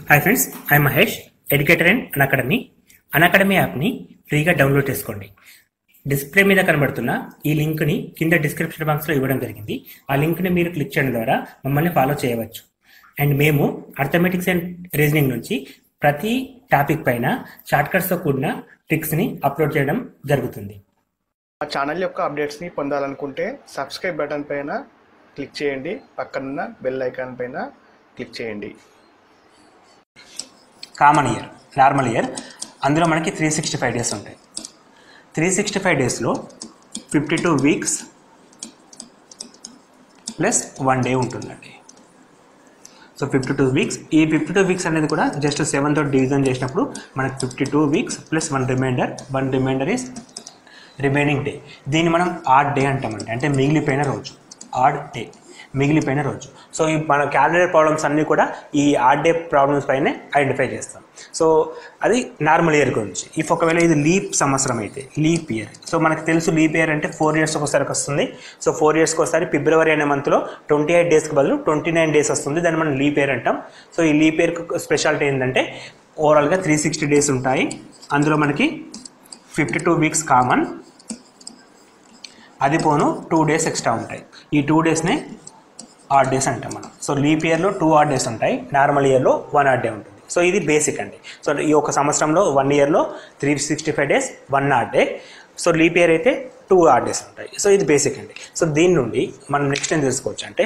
hi friends I Mahesh educator and academy academy యాప్ని ఫ్రీగా download చేసుకోండి డిస్ప్లే మీద కనబడుతున్న ఈ లింక్ని కింద డిస్క్రిప్షన్ బాక్స్లో ఇవ్వడం జరిగింది ఆ లింక్ని మీరు క్లిక్ చేయడం ద్వారా మమ్మల్ని ఫాలో చేయవచ్చు అండ్ మేము అర్థమెటిక్స్ అండ్ రీజనింగ్ నుంచి ప్రతి టాపిక్ పైన షార్ట్కట్స్తో కూడిన ట్రిక్స్ని అప్లోడ్ చేయడం జరుగుతుంది మా ఛానల్ యొక్క అప్డేట్స్ని పొందాలనుకుంటే సబ్స్క్రైబ్ బటన్ పైన క్లిక్ చేయండి పక్కనున్న బెల్ ఐకాన్ పైన క్లిక్ చేయండి కామన్ ఇయర్ నార్మల్ ఇయర్ అందులో మనకి త్రీ సిక్స్టీ ఫైవ్ డేస్ ఉంటాయి త్రీ సిక్స్టీ ఫైవ్ డేస్లో fifty two weeks plus one day ఉంటుందండి సో ఫిఫ్టీ టూ వీక్స్ ఈ ఫిఫ్టీ టూ వీక్స్ అనేది కూడా జస్ట్ సెవెన్ తోటి డివిజన్ చేసినప్పుడు మనకి fifty two weeks plus one remainder one remainder is remaining day దీన్ని మనం ఆడ్ డే అంటామండి అంటే మిగిలిపోయిన రోజు ఆడ్ డే మిగిలిపోయిన రోజు సో ఈ మన క్యాలెండర్ ప్రాబ్లమ్స్ అన్నీ కూడా ఈ ఆడ్ డే ప్రాబ్లమ్స్ పైనే ఐడెంటిఫై చేస్తాం సో అది నార్మల్ ఇయర్ గురించి ఇఫ్ ఒకవేళ ఇది లీప్ సంవత్సరం అయితే లీప్ ఇయర్ సో మనకు తెలుసు లీప్ ఇయర్ అంటే ఫోర్ ఇయర్స్ ఒకసారి వస్తుంది సో ఫోర్ ఇయర్స్కి ఒకసారి ఫిబ్రవరి అనే మంత్లో ట్వంటీ ఎయిట్ డేస్కి బదులు ట్వంటీ నైన్ డేస్ వస్తుంది దాన్ని మనం లీప్ ఇయర్ అంటాం సో ఈ లీప్ ఇయర్ స్పెషాలిటీ ఏంటంటే ఓవరాల్గా త్రీ సిక్స్టీ డేస్ ఉంటాయి అందులో మనకి ఫిఫ్టీ టూ వీక్స్ కామన్ అది పోను టూ డేస్ ఎక్స్ట్రా ఉంటాయి ఈ టూ డేస్నే ఆడ్ డేస్ అంటాం మనం సో లీప్ ఇయర్లో టూ ఆడ్ డేస్ ఉంటాయి నార్మల్ ఇయర్లో వన్ ఆడ్ డే ఉంటుంది సో ఇది బేసిక్ అండి సో ఈ ఒక సంవత్సరంలో వన్ ఇయర్లో three sixty five days one odd day so leap year అయితే టూ ఆడ్ డేస్ ఉంటాయి సో ఇది బేసిక్ అండి సో దీని నుండి మనం నెక్స్ట్ ఏం తెలుసుకోవచ్చు అంటే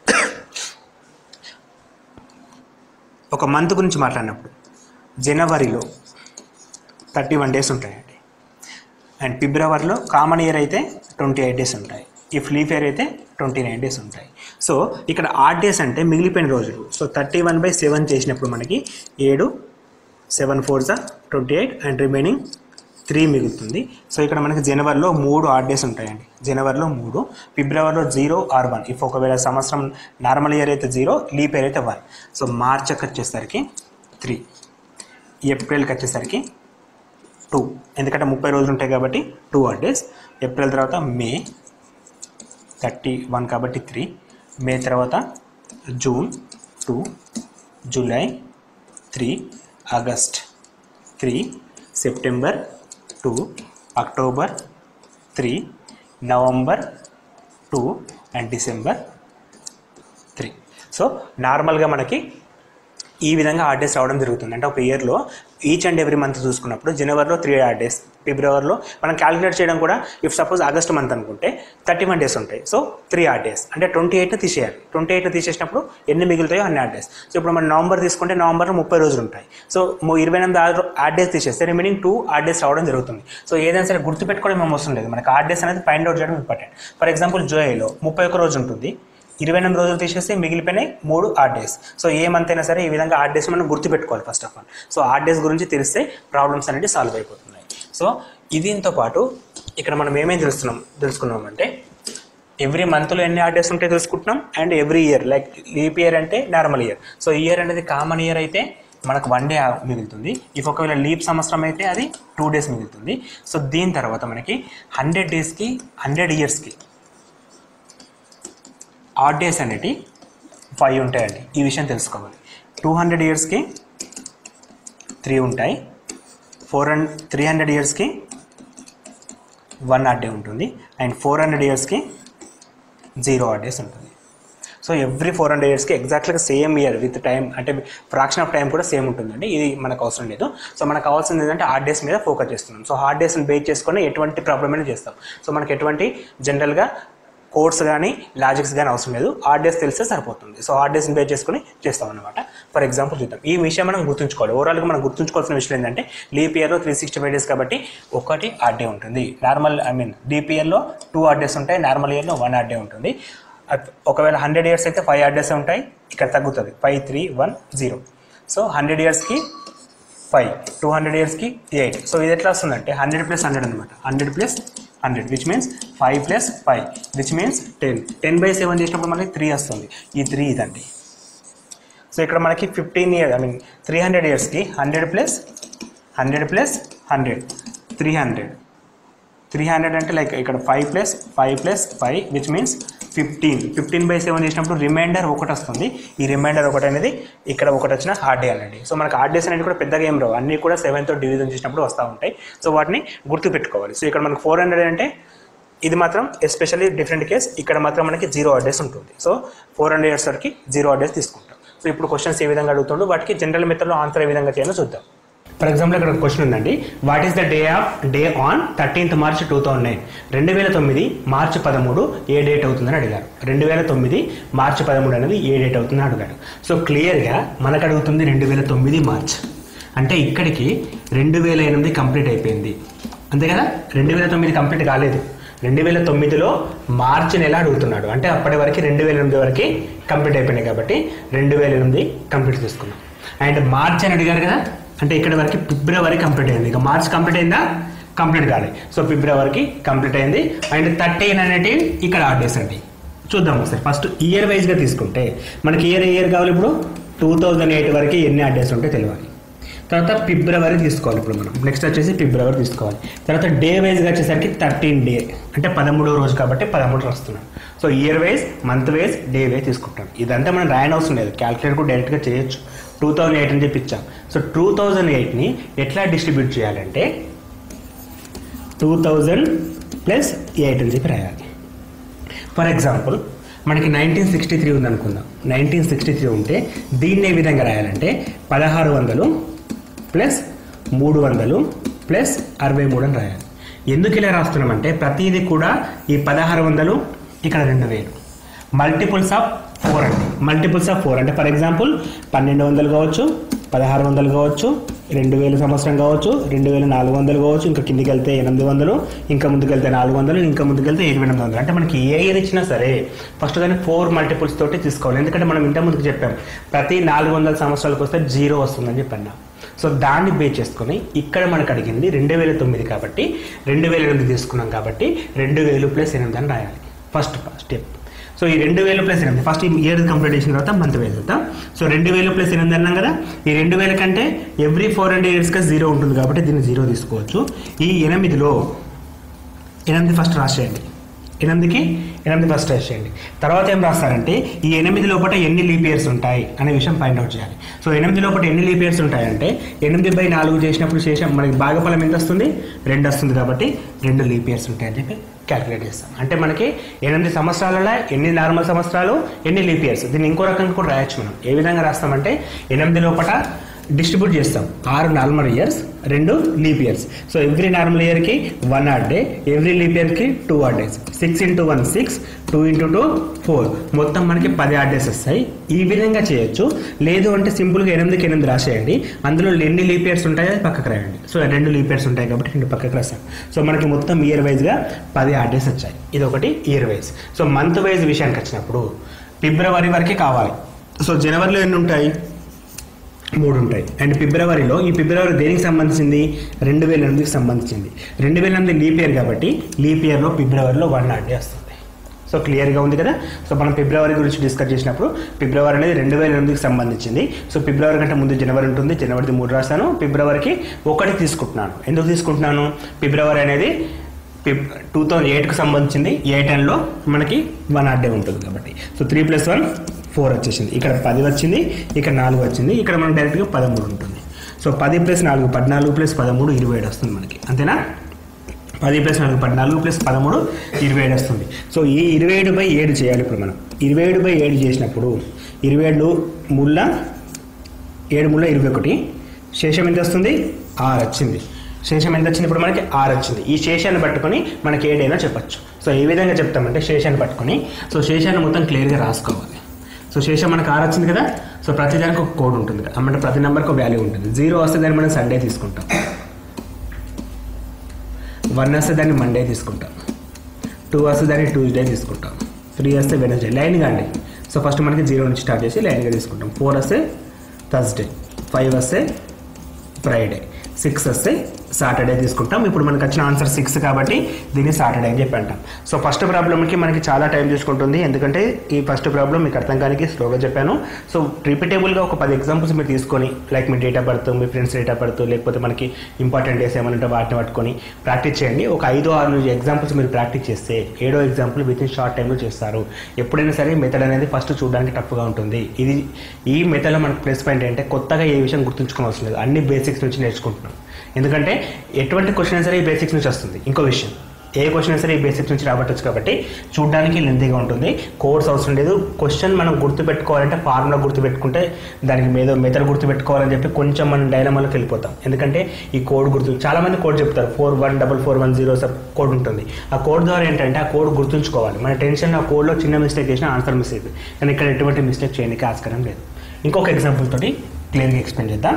ఒక మంత్ గురించి మాట్లాడినప్పుడు జనవరిలో థర్టీ వన్ డేస్ ఉంటాయండి అండ్ ఫిబ్రవరిలో కామన్ ఇయర్ అయితే ట్వంటీ ఎయిట్ డేస్ ఉంటాయి ఇఫ్ లీఫ్ ఇయర్ అయితే ట్వంటీ నైన్ డేస్ ఉంటాయి సో ఇక్కడ ఆడ్ డేస్ అంటే మిగిలిపోయిన రోజులు so thirty one by seven చేసినప్పుడు మనకి ఏడు సెవెన్ ఫోర్ జా twenty eight and remaining three మిగులుతుంది సో ఇక్కడ మనకి జనవరిలో మూడు ఆడ్ డేస్ ఉంటాయండి జనవరిలో మూడు ఫిబ్రవరిలో జీరో ఆర్ వన్ ఇఫ్ ఒకవేళ సంవత్సరం నార్మల్ ఇయర్ అయితే జీరో లీప్ ఇయర్ అయితే వన్ సో మార్చ్కి వచ్చేసరికి త్రీ ఏప్రిల్కి వచ్చేసరికి టూ ఎందుకంటే ముప్పై రోజులు ఉంటాయి కాబట్టి టూ ఆర్ డేస్ ఏప్రిల్ తర్వాత మే థర్టీ వన్ కాబట్టి త్రీ మే తర్వాత June two July three August three September two October three November two and December three so నార్మల్గా మనకి ఈ విధంగా ఆడ్ డేస్ రావడం జరుగుతుంది అంటే ఒక ఇయర్లో ఈచ్ అండ్ ఎవ్రీ మంత్ చూసుకున్నప్పుడు జనవరిలో త్రీ ఆడ్ డేస్ ఫిబ్రవరిలో మనం క్యాలిక్యులేట్ చేయడం కూడా ఇఫ్ సపోజ్ ఆగస్ట్ మంత్ అనుకుంటే థర్టీ వన్ డేస్ ఉంటాయి సో త్రీ ఆడ్ డేస్ అంటే ట్వంటీ ఎయిట్ని తీసేయాలి ట్వంటీ ఎయిట్ని తీసేసినప్పుడు ఎన్ని మిగులుతాయో అన్ని ఆడ్ డేస్ సో ఇప్పుడు మనం నవంబర్ తీసుకుంటే నవంబర్లో ముప్పై రోజులు ఉంటాయి సో ము- ఇరవై ఎనిమిది ఆరు ఆడ్ డేస్ తీసేస్తే రిమైనింగ్ టూ ఆడ్ డేస్ రావడం జరుగుతుంది సో ఏదైనా సరే గుర్తుపెట్టుకోవడం ఏం అవసరం లేదు మనకి ఆడ్ డేస్ అనేది ఫైండ్ అవుట్ చేయడం ఇంపార్టెంట్ ఫర్ ఎగ్జాంపుల్ జూలైలో ముప్పై ఒక్క రోజు ఉంటుంది ఇరవై ఎనిమిది రోజులు తీసేస్తే మిగిలిపోయినాయి మూడు ఆడ్ డేస్ సో ఏ మంత్ అయినా సరే ఈ విధంగా ఆడ్ డేస్ మనం గుర్తుపెట్టుకోవాలి first of all so odd days గురించి తెలిస్తే ప్రాబ్లమ్స్ అనేవి సాల్వ్ అయిపోతున్నాయి సో దీంతో పాటు ఇక్కడ మనం ఏమేమి తెలుస్తున్నాం తెలుసుకున్నామంటే ఎవ్రీ మంత్లో ఎన్ని ఆడ్ డేస్ ఉంటాయో తెలుసుకుంటున్నాం and every year like leap year అంటే నార్మల్ ఇయర్ సో ఇయర్ అనేది కామన్ ఇయర్ అయితే మనకు వన్ డే మిగులుతుంది ఇఫ్ ఒకవేళ లీప్ సంవత్సరం అయితే అది టూ డేస్ మిగులుతుంది సో దీని తర్వాత మనకి హండ్రెడ్ డేస్కి హండ్రెడ్ ఇయర్స్కి ఆడ్ డేస్ అనేటి ఫైవ్ ఉంటాయండి ఈ విషయం తెలుసుకోవాలి టూ హండ్రెడ్ ఇయర్స్కి త్రీ ఉంటాయి ఫోర్ హండ్రెడ్ త్రీ హండ్రెడ్ ఇయర్స్కి వన్ ఆడ్ డే ఉంటుంది అండ్ ఫోర్ హండ్రెడ్ ఇయర్స్కి జీరో ఆడ్ డేస్ ఉంటుంది సో ఎవ్రీ ఫోర్ హండ్రెడ్ ఇయర్స్కి ఎగ్జాక్ట్గా సేమ్ ఇయర్ విత్ టైం అంటే ఫ్రాక్షన్ ఆఫ్ టైం కూడా సేమ్ ఉంటుందండి ఇది మనకు అవసరం లేదు సో మనకు కావాల్సింది ఏంటంటే హార్డ్ డేస్ మీద ఫోకస్ చేస్తున్నాం సో హార్డ్ డేస్ని బేస్ చేసుకొని ఎటువంటి ప్రాబ్లమ్ అయినా చేస్తాం సో మనకి ఎటువంటి జనరల్గా కోడ్స్ కానీ లాజిక్స్ కానీ అవసరం లేదు హార్డ్ డేస్ తెలిస్తే సరిపోతుంది సో హార్డ్ డేస్ని బేస్ చేసుకొని చేస్తాం అనమాట ఫర్ ఎగ్జాంపుల్ చూద్దాం ఈ విషయం మనం గుర్తుంచుకోవాలి ఓవరాల్గా మనం గుర్తుంచుకోవాల్సిన విషయం ఏంటంటే లీప్ ఇయర్లో త్రీ సిక్స్టీ ఫైవ్ డేస్ కాబట్టి ఒకటి హార్డ్ డే ఉంటుంది నార్మల్ ఐ మీన్ డీప్ ఇయర్లో టూ హార్డ్ డేస్ ఉంటాయి నార్మల్ ఇయర్లో వన్ హార్డ్ డే ఉంటుంది అట్- ఒకవేళ హండ్రెడ్ ఇయర్స్ అయితే ఫైవ్ హార్డ్ డేస్ ఉంటాయి ఇక్కడ తగ్గుతుంది five three one zero so hundred ఇయర్స్కి ఫైవ్ టూ హండ్రెడ్ ఇయర్స్కి ఎయిట్ సో ఇది ఎట్లా వస్తుందంటే హండ్రెడ్ ప్లస్ హండ్రెడ్ అనమాట hundred plus hundred which means five plus five which means ten ten by seven చేసినప్పుడు మనకి త్రీ వస్తుంది ఈ త్రీ ఇదండి సో ఇక్కడ మనకి fifteen year I mean three hundred ఇయర్స్కి hundred plus hundred plus hundred three hundred three hundred అంటే like ఇక్కడ five plus five plus five which means fifteen fifteen by seven చేసినప్పుడు రిమైండర్ ఒకటి వస్తుంది ఈ రిమైండర్ ఒకటి అనేది ఇక్కడ ఒకటి వచ్చిన హార్డ్ డే అనండి సో మనకి హార్డ్ డేస్ అనేది కూడా పెద్దగా ఏం రావు అన్నీ కూడా సెవెన్తో డివిజన్ చేసినప్పుడు వస్తూ ఉంటాయి సో వాటిని గుర్తు పెట్టుకోవాలి సో ఇక్కడ మనకు ఫోర్ హండ్రెడ్ అంటే ఇది మాత్రం ఎస్పెషల్లీ డిఫరెంట్ కేస్ ఇక్కడ మాత్రం మనకి జీరో అడ్రస్ ఉంటుంది సో ఫోర్ హండ్రెడ్ ఇయర్స్ వరకు జీరో అడ్రస్ తీసుకుంటాం సో ఇప్పుడు క్వశ్చన్స్ ఏ విధంగా అడుగుతుండో వాటికి జనరల్ మెథడ్లో ఆన్సర్ ఏ విధంగా చేయాలో చూద్దాం ఫర్ ఎగ్జాంపుల్ ఇక్కడ క్వశ్చన్ ఉందండి what is the day of day on thirteenth March two thousand nine రెండు వేల తొమ్మిది మార్చి పదమూడు ఏ డేట్ అవుతుందని అడిగారు రెండు వేల తొమ్మిది మార్చి పదమూడు అనేది ఏ డేట్ అవుతుందని అడిగారు సో క్లియర్గా మనకు అడుగుతుంది రెండు వేల తొమ్మిది మార్చ్ అంటే ఇక్కడికి రెండు వేల ఎనిమిది కంప్లీట్ అయిపోయింది అంతే కదా రెండు వేల తొమ్మిది కంప్లీట్ కాలేదు రెండు వేల తొమ్మిదిలో మార్చి నెల అడుగుతున్నాడు అంటే అప్పటి వరకు రెండు వేల ఎనిమిది వరకు కంప్లీట్ అయిపోయినాయి కాబట్టి రెండు వేల ఎనిమిది కంప్లీట్ తీసుకున్నాం అండ్ మార్చ్ అని అడిగారు కదా అంటే ఇక్కడ వరకు ఫిబ్రవరి కంప్లీట్ అయింది ఇక మార్చ్ కంప్లీట్ అయిందా కంప్లీట్ కాలేదు సో ఫిబ్రవరికి కంప్లీట్ అయింది అండ్ థర్టీన్ అనేటివి ఇక్కడ ఆడ్ డేస్ అండి చూద్దాం ఒకసారి ఫస్ట్ ఇయర్ వైజ్గా తీసుకుంటే మనకి ఇయర్ ఇయర్ కావాలి ఇప్పుడు టూ థౌజండ్ ఎయిట్ వరకు ఎన్ని ఆడ్ డేస్ ఉంటే తెలియాలి తర్వాత ఫిబ్రవరి తీసుకోవాలి ఇప్పుడు మనం నెక్స్ట్ వచ్చేసి ఫిబ్రవరి తీసుకోవాలి తర్వాత డే వైజ్గా వచ్చేసరికి థర్టీన్ డే అంటే పదమూడో రోజు కాబట్టి పదమూడు రాస్తున్నాం so year wise month wise day wise తీసుకుంటాం ఇదంతా మనం రాయని అవసరం లేదు క్యాల్కులేటర్ కూడా డైరెక్ట్గా చేయొచ్చు టూ థౌజండ్ ఎయిట్ అని చెప్పి ఇచ్చాం సో టూ థౌజండ్ ఎయిట్ని ఎట్లా డిస్ట్రిబ్యూట్ చేయాలంటే టూ థౌజండ్ ప్లస్ ఎయిట్ అని చెప్పి రాయాలి ఫర్ ఎగ్జాంపుల్ మనకి నైన్టీన్ సిక్స్టీ త్రీ ఉందనుకుందాం నైన్టీన్ సిక్స్టీ త్రీ ఉంటే దీన్ని ఏ విధంగా రాయాలంటే పదహారు వందలు ప్లస్ మూడు వందలు ప్లస్ అరవై మూడు అని రాయాలి ఎందుకు ఇలా రాస్తున్నామంటే ప్రతిదీ కూడా ఈ పదహారు వందలు ఇక్కడ రెండు వేలు మల్టిపుల్స్ ఆఫ్ ఫోర్ అండి మల్టిపుల్స్ ఆఫ్ ఫోర్ అంటే ఫర్ ఎగ్జాంపుల్ పన్నెండు వందలు కావచ్చు పదహారు వందలు కావచ్చు రెండు వేల సంవత్సరం కావచ్చు రెండు వేల నాలుగు వందలు కావచ్చు ఇంకా కిందికి వెళ్తే ఎనిమిది వందలు ఇంకా ముందుకు వెళ్తే నాలుగు వందలు ఇంకా ముందుకు వెళ్తే ఇరవై ఎనిమిది వందలు అంటే మనకి ఏ ఇయర్ ఇచ్చినా సరే ఫస్ట్ దాన్ని ఫోర్ మల్టిపుల్స్ తోటి తీసుకోవాలి ఎందుకంటే మనం ఇంత ముందుకు చెప్పాం ప్రతి నాలుగు వందల సంవత్సరాలకు వస్తే జీరో వస్తుందని చెప్పాను సో దాన్ని బేస్ చేసుకొని ఇక్కడ మనకు అడిగింది రెండు వేల తొమ్మిది కాబట్టి రెండు వేల ఎనిమిది తీసుకున్నాం కాబట్టి రెండు వేలు ప్లస్ ఎనిమిది అని రాయాలి ఫస్ట్ స్టెప్ సో ఈ రెండు వేలు ప్లస్ ఎనిమిది ఫస్ట్ ఈ ఇయర్ కంప్లీట్ చేసిన తర్వాత మంత్ వేలు అవుతాం సో రెండు వేలు ప్లస్ ఎనిమిది అన్నాం కదా ఈ రెండు వేల కంటే ఎవ్రీ ఫోర్ హండ్రెడ్ ఇయర్స్గా జీరో ఉంటుంది కాబట్టి దీన్ని జీరో తీసుకోవచ్చు ఈ ఎనిమిదిలో ఎనిమిది ఫస్ట్ రాసేయండి ఎనిమిదికి ఎనిమిది ఫస్ట్ రాసేయండి తర్వాత ఏం రాస్తారంటే ఈ ఎనిమిది లోపల ఎన్ని లీప్ ఇయర్స్ ఉంటాయి అనే విషయం ఫైండ్ అవుట్ చేయాలి సో ఎనిమిది లోపల ఎన్ని లీప్ ఇయర్స్ ఉంటాయంటే ఎనిమిది బై నాలుగు చేసినప్పుడు శేషం మనకి భాగఫలం ఎంత వస్తుంది రెండు వస్తుంది కాబట్టి రెండు లీప్ ఇయర్స్ ఉంటాయని చెప్పి క్యాలిక్యులేట్ చేస్తాం అంటే మనకి ఎనిమిది సంవత్సరాలలో ఎన్ని నార్మల్ సంవత్సరాలు ఎన్ని లీప్ ఇయర్స్ దీన్ని ఇంకో రకంగా కూడా రాయొచ్చు మనం ఏ విధంగా రాస్తామంటే ఎనిమిది లోపల డిస్ట్రిబ్యూట్ చేస్తాం ఆరు నార్మల్ ఇయర్స్ రెండు leap years so every normal ఇయర్కి one odd day every leap ఇయర్కి two odd days six into one six two into two four మొత్తం మనకి పది ఆర్ డేస్ వస్తాయి ఈ విధంగా చేయొచ్చు లేదు అంటే సింపుల్గా ఎనిమిదికి ఎనిమిది రాసేయండి అందులో ఎన్ని లీప్ ఇయర్స్ ఉంటాయో అది పక్కకు రాయండి సో రెండు లీప్ ఇయర్స్ ఉంటాయి కాబట్టి రెండు పక్కకు రాస్తాం సో మనకి మొత్తం ఇయర్ వైజ్గా పది ఆర్ డేస్ వచ్చాయి ఇది ఒకటి year wise so month wise విషయానికి వచ్చినప్పుడు ఫిబ్రవరి వరకే కావాలి సో జనవరిలో ఎన్ని ఉంటాయి మూడు ఉంటాయి అండ్ ఫిబ్రవరిలో ఈ ఫిబ్రవరి దేనికి సంబంధించింది రెండు వేల ఎనిమిదికి సంబంధించింది రెండు వేల ఎనిమిది లీప్ ఇయర్ కాబట్టి లీప్ ఇయర్లో ఫిబ్రవరిలో వన్ నాట్ డే వస్తుంది సో క్లియర్గా ఉంది కదా సో మనం ఫిబ్రవరి గురించి డిస్కస్ చేసినప్పుడు ఫిబ్రవరి అనేది రెండు వేల ఎనిమిదికి సంబంధించింది సో ఫిబ్రవరి కంటే ముందు జనవరి ఉంటుంది జనవరిది మూడు రాస్తాను ఫిబ్రవరికి ఒకటి తీసుకుంటున్నాను ఎందుకు తీసుకుంటున్నాను ఫిబ్రవరి అనేది ఫిబ్ టూ థౌజండ్ ఎయిట్కి సంబంధించింది ఏ టెన్లో మనకి వన్ ఆర్ డే ఉంటుంది కాబట్టి so three plus one four వచ్చేసింది ఇక్కడ పది వచ్చింది ఇక్కడ నాలుగు వచ్చింది ఇక్కడ మనకి డైరెక్ట్గా పదమూడు ఉంటుంది సో పది ప్లస్ నాలుగు పద్నాలుగు ప్లస్ పదమూడు ఇరవై ఏడు వస్తుంది మనకి అంతేనా పది ప్లస్ నాలుగు పద్నాలుగు ప్లస్ పదమూడు ఇరవై ఏడు వస్తుంది సో ఈ ఇరవై ఏడు బై ఏడు చేయాలి ఇప్పుడు మనం ఇరవై ఏడు బై ఏడు చేసినప్పుడు ఇరవై ఏడు ముళ్ళ ఏడు ముళ్ళ ఇరవై ఒకటి శేషం ఎంత వస్తుంది ఆరు వచ్చింది శేషం ఎంత వచ్చింది ఇప్పుడు మనకి ఆరు వచ్చింది ఈ శేషాన్ని పట్టుకొని మనకి ఏడైనా చెప్పచ్చు సో ఏ విధంగా చెప్తామంటే శేషాన్ని పట్టుకొని సో శేషాన్ని మొత్తం క్లియర్గా రాసుకోవాలి సో శేషం మనకు ఆరు వచ్చింది కదా సో ప్రతి దానికి ఒక కోడ్ ఉంటుంది కదా అంటే ప్రతి నెంబర్కి ఒక వాల్యూ ఉంటుంది జీరో వస్తే దాన్ని మనం సండే తీసుకుంటాం వన్ వస్తే దాన్ని మండే తీసుకుంటాం టూ వస్తే దాన్ని ట్యూస్డే తీసుకుంటాం త్రీ వస్తే వెనస్డే లైన్గా అండి సో ఫస్ట్ మనకి జీరో నుంచి స్టార్ట్ చేసి లైన్గా తీసుకుంటాం ఫోర్ వస్తే థర్స్డే ఫైవ్ వస్తే ఫ్రైడే సిక్స్ వస్తే సాటర్డే తీసుకుంటాం ఇప్పుడు మనకు వచ్చిన ఆన్సర్ సిక్స్ కాబట్టి దీన్ని సాటర్డే అని చెప్పి అంటాం సో ఫస్ట్ ప్రాబ్లమ్కి మనకి చాలా టైం తీసుకుంటుంది ఎందుకంటే ఈ ఫస్ట్ ప్రాబ్లం మీకు అర్థం కానికి స్లోగా చెప్పాను సో రిపీటబుల్గా ఒక పది ఎగ్జాంపుల్స్ మీరు తీసుకొని లైక్ మీ డేట్ ఆఫ్ బర్త్ మీ ఫ్రెండ్స్ డేట్ ఆఫ్ బర్త్ లేకపోతే మనకి ఇంపార్టెంట్ డేస్ ఏమైనా ఉంటే వాటిని పట్టుకొని ప్రాక్టీస్ చేయండి ఒక ఐదు ఆరు ఎగ్జాంపుల్స్ మీరు ప్రాక్టీస్ చేస్తే ఏడో ఎగ్జాంపుల్ విత్ ఇన్ షార్ట్ టైంలో చేస్తారు ఎప్పుడైనా సరే మెథడ్ అనేది ఫస్ట్ చూడడానికి టఫ్గా ఉంటుంది ఇది ఈ మెథడ్లో మనకు ప్లస్ పాయింట్ ఏంటంటే కొత్తగా ఏ విషయం గుర్తుంచుకోవాల్సిన అవసరం లేదు అన్ని బేసిక్స్ నుంచి నేర్చుకుంటున్నాం ఎందుకంటే ఎటువంటి క్వశ్చన్ అయినా సరే ఈ బేసిక్స్ నుంచి వస్తుంది ఇంకో విషయం ఏ క్వశ్చన్ అయినా సరే ఈ బేసిక్స్ నుంచి రాబట్టచ్చు కాబట్టి చూడడానికి లెంతీగా ఉంటుంది కోర్స్ అవసరం లేదు క్వశ్చన్ మనం గుర్తుపెట్టుకోవాలంటే ఫార్ములా గుర్తుపెట్టుకుంటే దానికి మీద మెథడ్ గుర్తుపెట్టుకోవాలని చెప్పి కొంచెం మనం డైనమాలోకి వెళ్ళిపోతాం ఎందుకంటే ఈ కోడ్ గుర్తు చాలామంది కోడ్ చెప్తారు four one double four one zero sub code ఉంటుంది ఆ కోడ్ ద్వారా ఏంటంటే ఆ కోడ్ గుర్తుంచుకోవాలి మన టెన్షన్ ఆ కోడ్లో చిన్న మిస్టేక్ చేసినా ఆన్సర్ మిస్ అవుతుంది కానీ ఇక్కడ ఎటువంటి మిస్టేక్ చేయడానికి ఆస్కారం లేదు ఇంకొక ఎగ్జాంపుల్ తోటి క్లియర్గా ఎక్స్ప్లెయిన్ చేద్దాం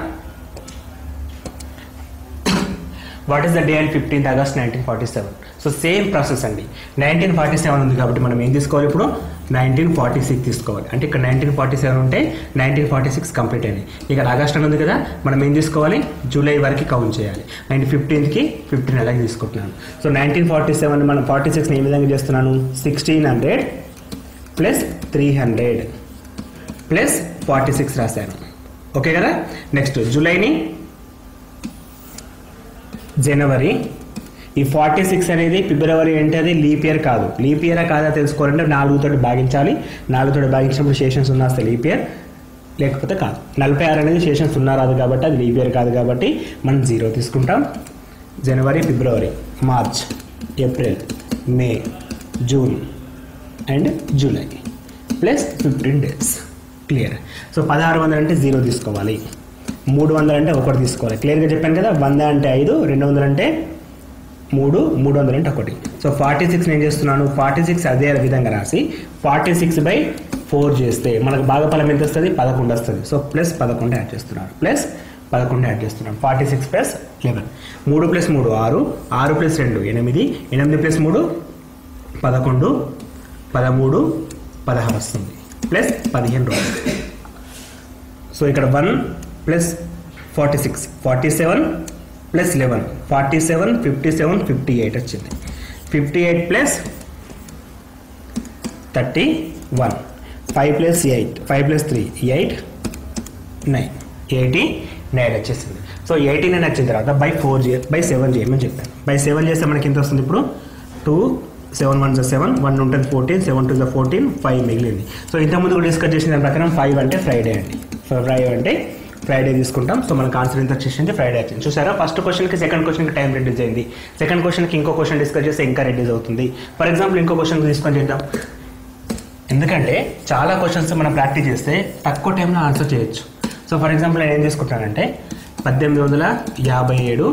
what is the day and fifteenth August nineteen forty seven so same process అండి నైన్టీన్ ఫార్టీ సెవెన్ ఉంది కాబట్టి మనం ఏం తీసుకోవాలి ఇప్పుడు నైన్టీన్ ఫార్టీ సిక్స్ తీసుకోవాలి అంటే ఇక్కడ నైన్టీన్ ఫార్టీ సెవెన్ ఉంటే నైన్టీన్ ఫార్టీ సిక్స్ కంప్లీట్ అయింది ఇక్కడ ఆగస్ట్ అని ఉంది కదా మనం ఏం తీసుకోవాలి జూలై వరకు కౌంట్ చేయాలి అండ్ ఫిఫ్టీన్త్కి ఫిఫ్టీన్ అలాగే తీసుకుంటున్నాను సో నైన్టీన్ ఫార్టీ సెవెన్ మనం ఫార్టీ సిక్స్ని ఏ విధంగా చేస్తున్నాను sixteen hundred plus three hundred plus forty six రాశాను ఓకే కదా నెక్స్ట్ జూలైని జనవరి ఈ ఫార్టీ సిక్స్ అనేది ఫిబ్రవరి అంటే అది లీప్ ఇయర్ కాదు లీప్ ఇయర్ కాదా తెలుసుకోవాలంటే నాలుగుతో భాగించాలి నాలుగుతో భాగించినప్పుడు శేషం సున్నా వస్తే లీప్ ఇయర్ లేకపోతే కాదు నలభై ఆరు అనేది శేషం సున్నా రాదు కాబట్టి అది లీప్ ఇయర్ కాదు కాబట్టి మనం జీరో తీసుకుంటాం January February March April May June and July plus fifteen days clear so పదహారు వందలు అంటే జీరో తీసుకోవాలి మూడు వందలు అంటే ఒకటి తీసుకోవాలి క్లియర్గా చెప్పాను కదా వంద అంటే ఐదు రెండు వందలు అంటే మూడు మూడు వందలు అంటే ఒకటి సో ఫార్టీ సిక్స్ నేను చేస్తున్నాను ఫార్టీ సిక్స్ అదే విధంగా రాసి ఫార్టీ సిక్స్ బై ఫోర్ చేస్తే మనకు భాగఫలం ఎంత వస్తుంది పదకొండు వస్తుంది సో ప్లస్ పదకొండు యాడ్ చేస్తున్నాను ప్లస్ పదకొండు యాడ్ చేస్తున్నాను ఫార్టీ సిక్స్ ప్లస్ లెవెన్ మూడు ప్లస్ మూడు ఆరు ఆరు ప్లస్ రెండు ఎనిమిది ఎనిమిది ప్లస్ మూడు పదకొండు పదమూడు పదహారు వస్తుంది ప్లస్ పదిహేను రోజులు సో ఇక్కడ one plus forty six forty seven plus eleven forty seven fifty seven fifty eight వచ్చింది fifty eight plus thirty one five plus eight five plus three eight nine eighty nine వచ్చేసింది so eighty nine వచ్చిన తర్వాత by four చే by seven చేయమని చెప్పాను by seven చేస్తే మనకి ఎంత వస్తుంది ఇప్పుడు టూ సెవెన్ వన్ జా సెవెన్ వన్ ఉంటుంది ఫోర్టీన్ సెవెన్ టూ జా ఫోర్టీన్ ఫైవ్ మిగిలింది సో ఇంతకుముందు కూడా డిస్కస్ చేసిన దాని ప్రకారం ఫైవ్ అంటే ఫ్రైడే అండి ఫ్రైడే అంటే ఫ్రైడే తీసుకుంటాం సో మనకు ఆన్సర్ ఎంత వచ్చేసింది ఫ్రైడే వచ్చింది చూసారా ఫస్ట్ క్వశ్చన్కి సెకండ్ క్వశ్చన్కి టైం రెడ్యూస్ అయింది సెకండ్ క్వశ్చన్కి ఇంకో క్వశ్చన్ డిస్కస్ చేస్తే ఇంకా రెడ్యూస్ అవుతుంది ఫర్ ఎగ్జాంపుల్ ఇంకో క్వశ్చన్ తీసుకొని చేద్దాం ఎందుకంటే చాలా క్వశ్చన్స్ మనం ప్రాక్టీస్ చేస్తే తక్కువ టైంలో ఆన్సర్ చేయొచ్చు సో ఫర్ ఎగ్జాంపుల్ నేను ఏం తీసుకుంటానంటే పద్దెనిమిది వందల యాభై ఏడు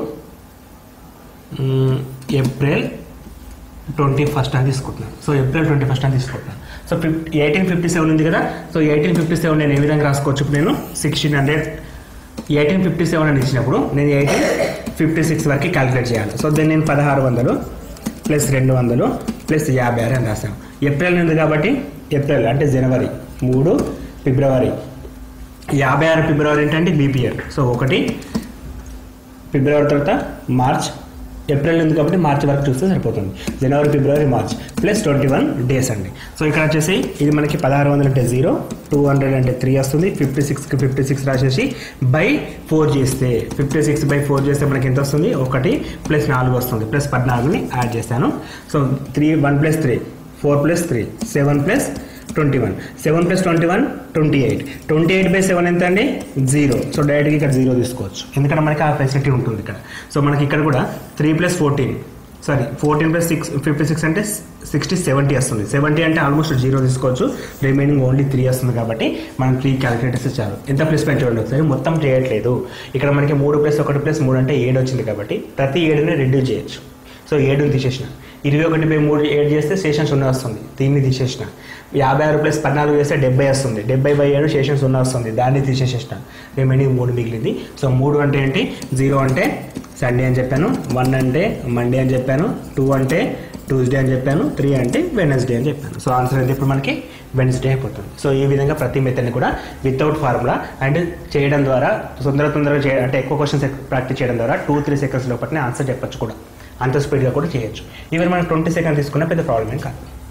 మ్, ఏప్రిల్ ట్వంటీ ఫస్ట్ అని తీసుకుంటున్నాను సో ఏప్రిల్ ట్వంటీ ఫస్ట్ అని తీసుకుంటున్నాను so fifty eighteen fifty seven ఉంది కదా సో ఎయిటీన్ ఫిఫ్టీ సెవెన్ నేను ఏ విధంగా రాసుకోవచ్చు ఇప్పుడు నేను sixteen hundred eighteen fifty seven అని ఇచ్చినప్పుడు నేను ఎయిటీన్ ఫిఫ్టీ సిక్స్ వరకు క్యాలిక్యులేట్ చేయాలి సో దీన్ని నేను పదహారు వందలు ప్లస్ రెండు వందలు ప్లస్ యాభై ఆరు అని రాసాను ఏప్రిల్ ఉంది కాబట్టి ఏప్రిల్ అంటే జనవరి మూడు ఫిబ్రవరి యాభై ఆరు ఫిబ్రవరి ఏంటంటే లీప్ ఇయర్ సో ఒకటి ఫిబ్రవరి తర్వాత మార్చ్ ఏప్రిల్ ఉంది కాబట్టి మార్చ్ వరకు చూస్తే సరిపోతుంది January February March plus twenty one days అండి సో ఇక్కడ వచ్చేసి ఇది మనకి పదహారు వందలు అంటే జీరో టూ హండ్రెడ్ అంటే త్రీ వస్తుంది ఫిఫ్టీ సిక్స్కి ఫిఫ్టీ సిక్స్ రాసేసి బై ఫోర్ చేస్తే ఫిఫ్టీ సిక్స్ బై ఫోర్ చేస్తే మనకి ఎంత వస్తుంది ఒకటి ప్లస్ నాలుగు వస్తుంది ప్లస్ పద్నాలుగుని యాడ్ చేస్తాను so three one plus three four plus three seven plus twenty one seven plus twenty one twenty eight twenty eight by seven ఎంత అండి జీరో సో డైరెక్ట్గా ఇక్కడ జీరో తీసుకోవచ్చు ఎందుకంటే మనకి ఆ ఫెసిలిటీ ఉంటుంది ఇక్కడ సో మనకి ఇక్కడ కూడా three plus fourteen sorry fourteen plus six fifty six అంటే సిక్స్టీ సెవెంటీ వస్తుంది సెవెంటీ అంటే ఆల్మోస్ట్ జీరో తీసుకోవచ్చు రిమైనింగ్ ఓన్లీ త్రీ వస్తుంది కాబట్టి మనం త్రీ క్యాలిక్యులేటర్స్ చాలు ఎంత ప్లస్ పాయింట్ చూడండి ఒకసారి మొత్తం చేయట్లేదు ఇక్కడ మనకి మూడు ప్లస్ ఒకటి ప్లస్ మూడు అంటే ఏడు వచ్చింది కాబట్టి ప్రతి ఏడుని రెడ్యూస్ చేయొచ్చు సో ఏడుని తీసేసిన ఇరవై ఒకటి బై మూడు ఏడు చేస్తే శేషం సున్నా వస్తుంది దీన్ని తీసేసిన యాభై ఆరు ప్లస్ పద్నాలుగు చేస్తే డెబ్బై వస్తుంది డెబ్బై బై ఏడు శేషం సున్నా వస్తుంది దాన్ని తీసేసేసిన రిమైనింగ్ మూడు మిగిలింది సో మూడు అంటే ఏంటి జీరో అంటే సండే అని చెప్పాను వన్ అంటే మండే అని చెప్పాను టూ అంటే ట్యూస్డే అని చెప్పాను త్రీ అంటే వెనస్డే అని చెప్పాను సో ఆన్సర్ అయితే ఇప్పుడు మనకి వెన్స్డే అయిపోతుంది సో ఈ విధంగా ప్రతి మెథడ్ని కూడా వితౌట్ ఫార్ములా అండ్ చేయడం ద్వారా తొందర తొందరగా చేయడం అంటే ఎక్కువ క్వశ్చన్స్ ప్రాక్టీస్ చేయడం ద్వారా టూ త్రీ సెకండ్స్ లోపలనే ఆన్సర్ చెప్పొచ్చు కూడా అంత స్పీడ్గా కూడా చేయొచ్చు ఈవెన్ మనం ట్వంటీ సెకండ్స్ తీసుకున్న పెద్ద ప్రాబ్లం ఏం కాదు